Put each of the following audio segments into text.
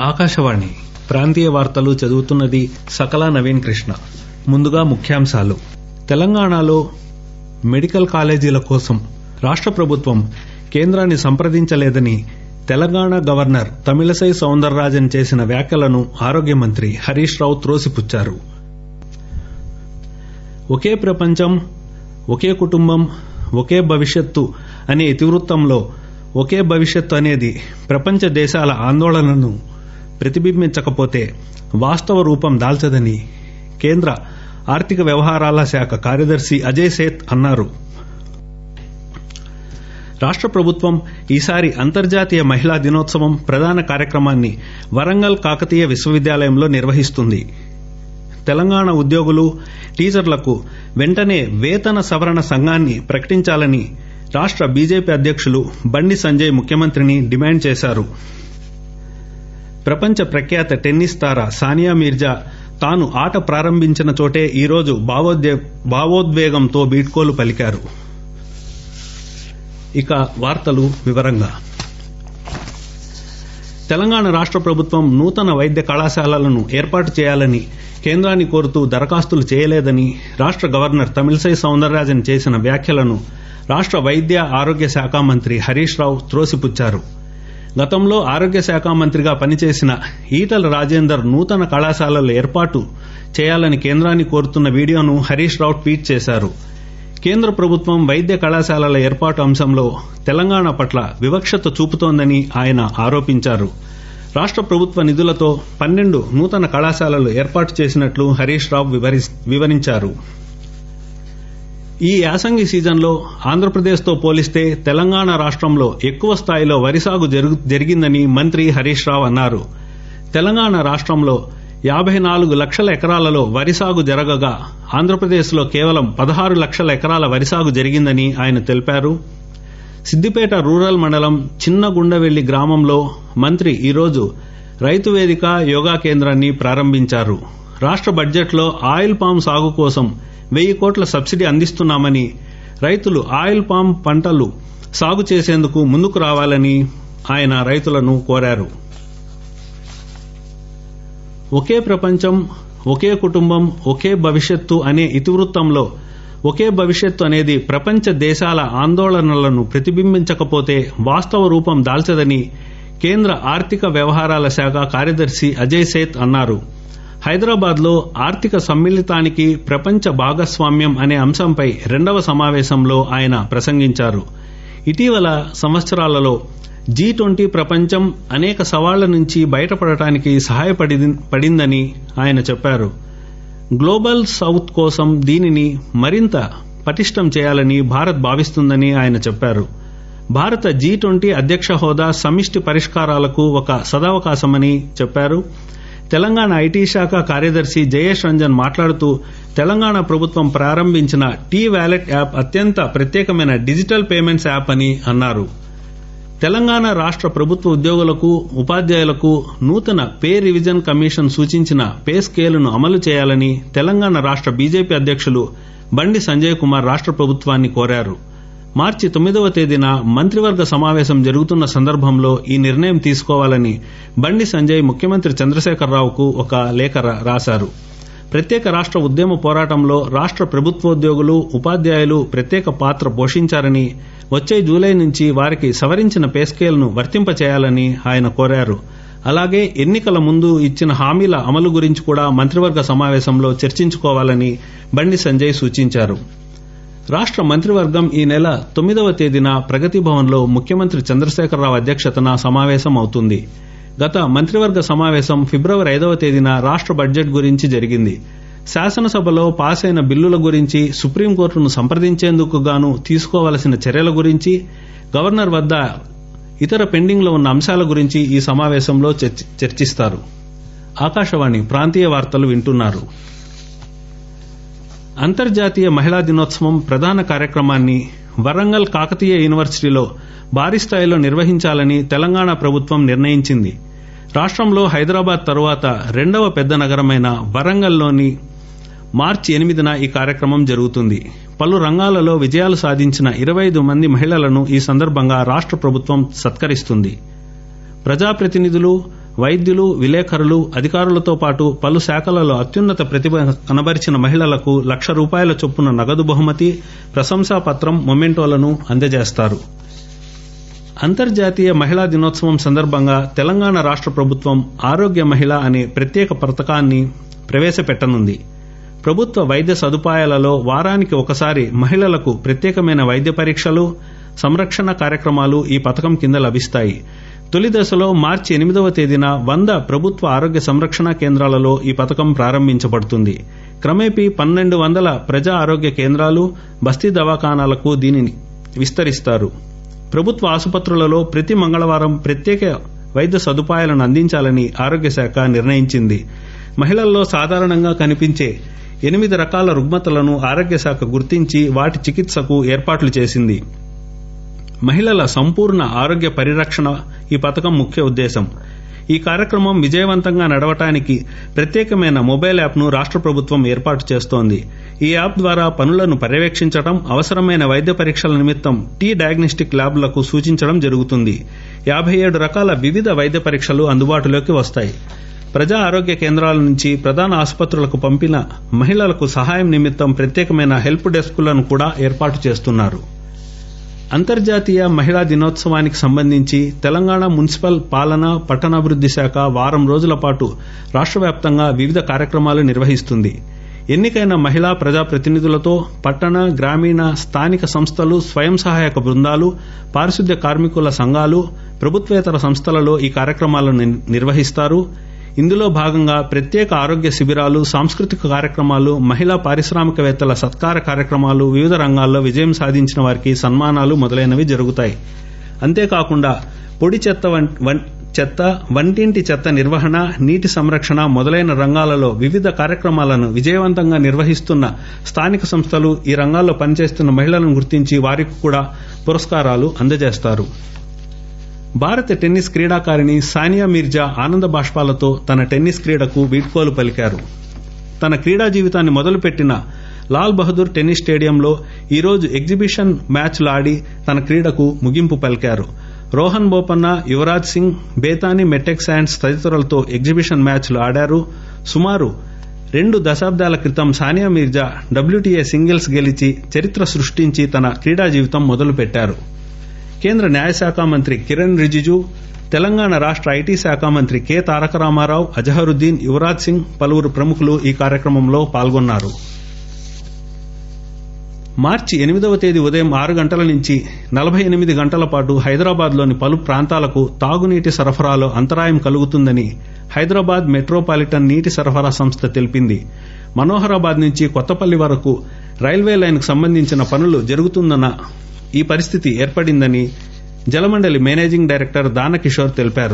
ఆకాశవాణి ప్రాంతీయ వార్తలు చదువుతున్నది సకల నవీన్ కృష్ణ ముందుగా ముఖ్యాంశాలు తెలంగాణలో మెడికల్ కాలేజీల కోసం రాష్ట ప్రభుత్వం కేంద్రాన్ని సంప్రదించలేదని తెలంగాణ గవర్నర్ తమిళసై సౌందరరాజన్ చేసిన వ్యాఖ్యలను ఆరోగ్య మంత్రి హరీష్ రావు త్రోసిపుచ్చారు ఒకే ప్రపంచం ఒకే కుటుంబం ఒకే భవిష్యత్తు అనే ఇతివృత్తంలో ఒకే భవిష్యత్తు అనేది ప్రపంచ దేశాల ఆందోళనను ప్రతిబింబించకపోతే వాస్తవ రూపం దాల్చదని కేంద్ర ఆర్థిక వ్యవహారాల శాఖ కార్యదర్శి అజయ్ సేత్ అన్నారు రాష్ట ప్రభుత్వం ఈసారి అంతర్జాతీయ మహిళా దినోత్సవం ప్రధాన కార్యక్రమాన్ని వరంగల్ కాకతీయ విశ్వవిద్యాలయంలో నిర్వహిస్తుంది తెలంగాణ ఉద్యోగులు టీచర్లకు వెంటనే వేతన సవరణ సంఘాన్ని ప్రకటించాలని రాష్ట బీజేపీ అధ్యక్షులు బండి సంజయ్ ముఖ్యమంత్రిని డిమాండ్ చేశారు ప్రపంచ ప్రఖ్యాత టెన్నిస్ తార సానియా మీర్జా తాను ఆట ప్రారంభించిన చోటే ఈరోజు భావోద్వేగంతో బీడ్కోలు పలికారు ఇక వార్తలు వివరంగా తెలంగాణ రాష్ట ప్రభుత్వం నూతన వైద్య కళాశాలలను ఏర్పాటు చేయాలని కేంద్రాన్ని కోరుతూ దరఖాస్తులు చేయలేదని రాష్ట గవర్నర్ తమిళసై సౌందరరాజన్ చేసిన వ్యాఖ్యలను రాష్ట వైద్య ఆరోగ్య శాఖ మంత్రి హరీష్ రావు త్రోసిపుచ్చారు గతంలో ఆరోగ్య శాఖ మంత్రిగా పనిచేసిన ఈటల రాజేందర్ నూతన కళాశాలల ఏర్పాటు చేయాలని కేంద్రాన్ని కోరుతున్న వీడియోను హరీష్ రావు ట్వీట్ చేశారు కేంద్ర ప్రభుత్వం వైద్య కళాశాలల ఏర్పాటు అంశంలో తెలంగాణ పట్ల వివక్షత చూపుతోందని ఆయన ఆరోపించారు రాష్ట ప్రభుత్వ నిధులతో పన్నెండు నూతన కళాశాలలు ఏర్పాటు చేసినట్లు హరీష్ రావు వివరించారు ఈ యాసంగి సీజన్లో ఆంధ్రప్రదేశ్తో పోలిస్తే తెలంగాణ రాష్టంలో ఎక్కువ స్థాయిలో వరి సాగు జరిగిందని మంత్రి హరీష్ రావు అన్నారు తెలంగాణ రాష్టంలో యాబై నాలుగు లక్షల ఎకరాలలో వరి సాగు జరగగా ఆంధ్రప్రదేశ్లో కేవలం పదహారు లక్షల ఎకరాల వరి సాగు జరిగిందని ఆయన తెలిపారు సిద్దిపేట రూరల్ మండలం చిన్నగుండవెల్లి గ్రామంలో మంత్రి ఈరోజు రైతు వేదిక యోగా కేంద్రాన్ని ప్రారంభించారు రాష్ట బడ్జెట్లో ఆయిల్ పామ్ సాగు కోసం వెయ్యి కోట్ల సబ్సిడీ అందిస్తున్నామని రైతులు ఆయిల్ పామ్ పంటలు సాగు చేసేందుకు ముందుకు రావాలని ఆయన రైతులను కోరారు ఒకే ప్రపంచం ఒకే కుటుంబం ఒకే భవిష్యత్తు అనే ఇతివృత్తంలో ఒకే భవిష్యత్తు అనేది ప్రపంచ దేశాల ఆందోళనలను ప్రతిబింబించకపోతే వాస్తవ రూపం దాల్చదని కేంద్ర ఆర్థిక వ్యవహారాల శాఖ కార్యదర్శి అజయ్ సేత్ అన్నారు హైదరాబాద్ లో ఆర్థిక సమ్మిళితానికి ప్రపంచ భాగస్వామ్యం అనే అంశంపై రెండవ సమావేశంలో ఆయన ప్రసంగించారు ఇటీవల సంవత్సరాలలో జీ ట్వంటీ ప్రపంచం అనేక సవాళ్ల నుంచి బయటపడటానికి సహాయపడిందని ఆయన చెప్పారు గ్లోబల్ సౌత్ కోసం దీనిని మరింత పటిష్టం చేయాలని భారత్ భావిస్తుందని ఆయన చెప్పారు భారత జీ ట్వంటీ అధ్యక్ష హోదా సమిష్టి పరిష్కారాలకు ఒక సదవకాశమని చెప్పారు తెలంగాణ ఐటీ శాఖ కార్యదర్శి జయేష్ రంజన్ మాట్లాడుతూ తెలంగాణ ప్రభుత్వం ప్రారంభించిన టీ వ్యాలెట్ యాప్ అత్యంత ప్రత్యేకమైన డిజిటల్ పేమెంట్స్ యాప్ అని అన్నారు తెలంగాణ రాష్ట ప్రభుత్వ ఉద్యోగులకు ఉపాధ్యాయులకు నూతన పే రివిజన్ కమిషన్ సూచించిన పే స్కేలును అమలు చేయాలని తెలంగాణ రాష్ట బీజేపీ అధ్యక్షులు బండి సంజయ్ కుమార్ రాష్ట ప్రభుత్వాన్ని కోరారు మార్చి తొమ్మిదవ తేదీన మంత్రివర్గ సమావేశం జరుగుతున్న సందర్భంలో ఈ నిర్ణయం తీసుకోవాలని బండి సంజయ్ ముఖ్యమంత్రి చంద్రశేఖరరావుకు ఒక లేఖ రాశారు ప్రత్యేక రాష్ట ఉద్యమ పోరాటంలో రాష్ట ప్రభుత్వోద్యోగులు ఉపాధ్యాయులు ప్రత్యేక పాత్ర పోషించారని వచ్చే జూలై నుంచి వారికి సవరించిన పే స్కేల్ను వర్తింపచేయాలని ఆయన కోరారు అలాగే ఎన్నికల ముందు ఇచ్చిన హామీల అమలు గురించి కూడా మంత్రివర్గ సమావేశంలో చర్చించుకోవాలని బండి సంజయ్ సూచించారు రాష్ట మంత్రివర్గం ఈ నెల తొమ్మిదవ తేదీన ప్రగతి భవన్లో ముఖ్యమంత్రి చంద్రశేఖరరావు అధ్యక్షతన సమావేశం అవుతుంది గత మంత్రివర్గ సమావేశం ఫిబ్రవరి ఐదవ తేదీన రాష్ట బడ్జెట్ గురించి జరిగింది శాసనసభలో పాస్ అయిన బిల్లుల గురించి సుప్రీంకోర్టును సంప్రదించేందుకు గాను తీసుకోవలసిన చర్యల గురించి గవర్నర్ వద్ద ఇతర పెండింగ్లో ఉన్న అంశాల గురించి ఈ సమావేశంలో చర్చిస్తారు ఆకాశవాణి ప్రాంతీయ వార్తలు వింటున్నారు అంతర్జాతీయ మహిళా దినోత్సవం ప్రధాన కార్యక్రమాన్ని వరంగల్ కాకతీయ యూనివర్సిటీలో భారీ స్థాయిలో నిర్వహించాలని తెలంగాణ ప్రభుత్వం నిర్ణయించింది రాష్టంలో హైదరాబాద్ తరువాత రెండవ పెద్ద నగరమైన వరంగల్లోని మార్చి ఎనిమిదిన ఈ కార్యక్రమం జరుగుతుంది పలు రంగాలలో విజయాలు సాధించిన ఇరవై ఐదు మంది మహిళలను ఈ సందర్భంగా రాష్ట ప్రభుత్వం సత్కరిస్తుంది ప్రజాప్రతినిధులు వైద్యులు విలేకరులు అధికారులతో పాటు పలు శాఖలలో అత్యున్నత ప్రతిభ కనబరిచిన మహిళలకు లక్ష రూపాయల చొప్పున నగదు బహుమతి ప్రశంసా పత్రం మొమెంటోలను అందజేస్తారు అంతర్జాతీయ మహిళా దినోత్సవం సందర్భంగా తెలంగాణ రాష్ట ప్రభుత్వం ఆరోగ్య మహిళ అనే ప్రత్యేక పథకాన్ని ప్రవేశపెట్టనుంది ప్రభుత్వ వైద్య సదుపాయాలలో వారానికి ఒకసారి మహిళలకు ప్రత్యేకమైన వైద్య పరీక్షలు సంరక్షణ కార్యక్రమాలు ఈ పథకం కింద లభిస్తాయి తొలి దశలో మార్చి ఎనిమిదవ తేదీన వంద ప్రభుత్వ ఆరోగ్య సంరక్షణ కేంద్రాలలో ఈ పథకం ప్రారంభించబడుతుంది క్రమేపీ పన్నెండు వందల ప్రజా ఆరోగ్య కేంద్రాలు బస్తీ దవాఖానాలకు దీనిని విస్తరిస్తారు ప్రభుత్వ ఆసుపత్రులలో ప్రతి మంగళవారం ప్రత్యేక వైద్య సదుపాయాలను అందించాలని ఆరోగ్య శాఖ నిర్ణయించింది మహిళల్లో సాధారణంగా కనిపించే ఎనిమిది రకాల రుగ్మతలను ఆరోగ్య శాఖ గుర్తించి వాటి చికిత్సకు ఏర్పాట్లు చేసింది మహిళల సంపూర్ణ ఆరోగ్య పరిరక్షణ ఈ పథకం ముఖ్య ఉద్దేశం ఈ కార్యక్రమం విజయవంతంగా నడవటానికి ప్రత్యేకమైన మొబైల్ యాప్ను రాష్ట ప్రభుత్వం ఏర్పాటు చేస్తోంది ఈ యాప్ ద్వారా పనులను పర్యవేక్షించడం అవసరమైన వైద్య పరీక్షల నిమిత్తం టీ డయాగ్నోస్టిక్ ల్యాబ్లకు సూచించడం జరుగుతుంది యాభై ఏడు రకాల వివిధ వైద్య పరీక్షలు అందుబాటులోకి వస్తాయి ప్రజా ఆరోగ్య కేంద్రాల నుంచి ప్రధాన ఆసుపత్రులకు పంపిన మహిళలకు సహాయం నిమిత్తం ప్రత్యేకమైన హెల్ప్ డెస్కులను కూడా ఏర్పాటు చేస్తున్నారు అంతర్జాతీయ మహిళా దినోత్సవానికి సంబంధించి తెలంగాణ మున్సిపల్ పాలన పట్టణాభివృద్ది శాఖ వారం రోజుల పాటు రాష్ట వ్యాప్తంగా వివిధ కార్యక్రమాలు నిర్వహిస్తుంది ఎన్నికైన మహిళా ప్రజాప్రతినిధులతో పట్టణ గ్రామీణ స్థానిక సంస్థలు స్వయం సహాయక బృందాలు పారిశుద్ధ్య కార్మికుల సంఘాలు ప్రభుత్వేతర సంస్థలలో ఈ కార్యక్రమాలను నిర్వహిస్తారు ఇందులో భాగంగా ప్రత్యేక ఆరోగ్య శిబిరాలు సాంస్కృతిక కార్యక్రమాలు మహిళా పారిశ్రామికవేత్తల సత్కార కార్యక్రమాలు వివిధ రంగాల్లో విజయం సాధించిన వారికి సన్మానాలు మొదలైనవి జరుగుతాయి అంతేకాకుండా పొడి చెత్త చెత్త వంటింటి చెత్త నిర్వహణ నీటి సంరక్షణ మొదలైన రంగాలలో వివిధ కార్యక్రమాలను విజయవంతంగా నిర్వహిస్తున్న స్థానిక సంస్థలు ఈ రంగాల్లో పనిచేస్తున్న మహిళలను గుర్తించి వారికి కూడా పురస్కారాలు అందజేస్తారు భారత టెన్నిస్ క్రీడాకారిణి సానియా మీర్జా ఆనంద బాష్పాలతో తన టెన్నిస్ క్రీడకు వీడ్కోలు పలికారు తన క్రీడా జీవితాన్ని మొదలుపెట్టిన లాల్ బహదూర్ టెన్నిస్ స్టేడియంలో ఈరోజు ఎగ్జిబిషన్ మ్యాచ్లు ఆడి తన క్రీడకు ముగింపు పలికారు Rohan Bopanna Yuvraj Singh Bethanie Mattek Sands తదితరులతో ఎగ్జిబిషన్ మ్యాచ్లు ఆడారు సుమారు రెండు దశాబ్దాల క్రితం సానియా మీర్జా డబ్ల్యూటీఏ సింగిల్స్ గెలిచి చరిత్ర సృష్టించి తన క్రీడా జీవితం మొదలుపెట్టారు కేంద్ర న్యాయశాఖ మంత్రి కిరణ్ రిజిజు తెలంగాణ రాష్ట ఐటీ శాఖ మంత్రి కె తారక రామారావు అజహరుద్దీన్ యువరాజ్ సింగ్ పలువురు ప్రముఖులు ఈ కార్యక్రమంలో పాల్గొన్నారు మార్చి ఎనిమిదవ తేదీ ఉదయం ఆరు గంటల నుంచి నలభై ఎనిమిది గంటల పాటు హైదరాబాద్లోని పలు ప్రాంతాలకు తాగునీటి సరఫరాలో అంతరాయం కలుగుతుందని హైదరాబాద్ మెట్రోపాలిటన్ నీటి సరఫరా సంస్థ తెలిపింది మనోహరాబాద్ నుంచి కొత్తపల్లి వరకు రైల్వే లైన్కు సంబంధించిన పనులు జరుగుతున్న ఈ పరిస్థితి ఏర్పడిందని జలమండలి మేనేజింగ్ డైరెక్టర్ దానకిషోర్ తెలిపారు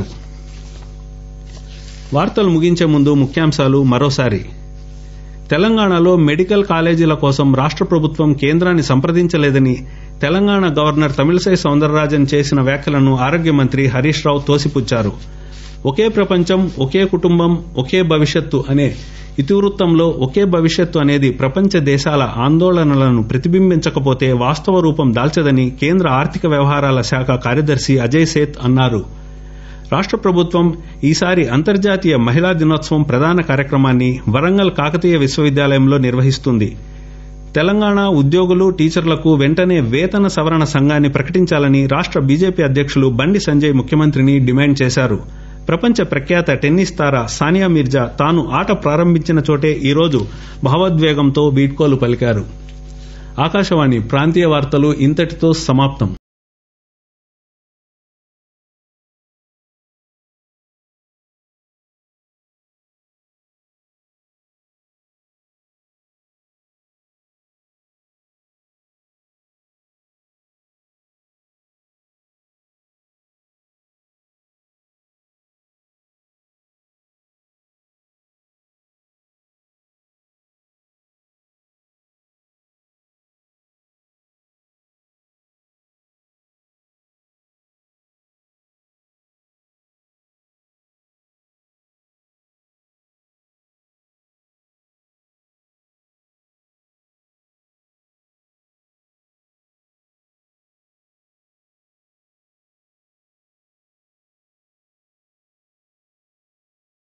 వార్తలు ముగించే ముందు ముఖ్యాంశాలు మరోసారి తెలంగాణలో మెడికల్ కాలేజీల కోసం రాష్ట ప్రభుత్వం కేంద్రాన్ని సంప్రదించలేదని తెలంగాణ గవర్నర్ తమిళసై సౌందరరాజన్ చేసిన వ్యాఖ్యలను ఆరోగ్య మంత్రి హరీష్ రావు తోసిపుచ్చారు ఒకే ప్రపంచం ఒకే కుటుంబం ఒకే భవిష్యత్తు అనే ఇతివృత్తంలో ఒకే భవిష్యత్తు అనేది ప్రపంచ దేశాల ఆందోళనలను ప్రతిబింబించకపోతే వాస్తవ రూపం దాల్చదని కేంద్ర ఆర్థిక వ్యవహారాల శాఖ కార్యదర్శి అజయ్ సేత్ అన్నారు రాష్ట ప్రభుత్వం ఈసారి అంతర్జాతీయ మహిళా దినోత్సవం ప్రధాన కార్యక్రమాన్ని వరంగల్ కాకతీయ విశ్వవిద్యాలయంలో నిర్వహిస్తుంది తెలంగాణ ఉద్యోగులు టీచర్లకు వెంటనే వేతన సవరణ సంఘాన్ని ప్రకటించాలని రాష్ట బీజేపీ అధ్యకులు బండి సంజయ్ ముఖ్యమంత్రిని డిమాండ్ చేశారు ప్రపంచ ప్రఖ్యాత టెన్నిస్ తార సానియా మీర్జా తాను ఆట ప్రారంభించిన చోటే ఈరోజు భావోద్వేగంతో వీడ్కోలు పలికారు ఆకాశవాణి ప్రాంతీయ వార్తలు ఇంతటితో సమాప్తం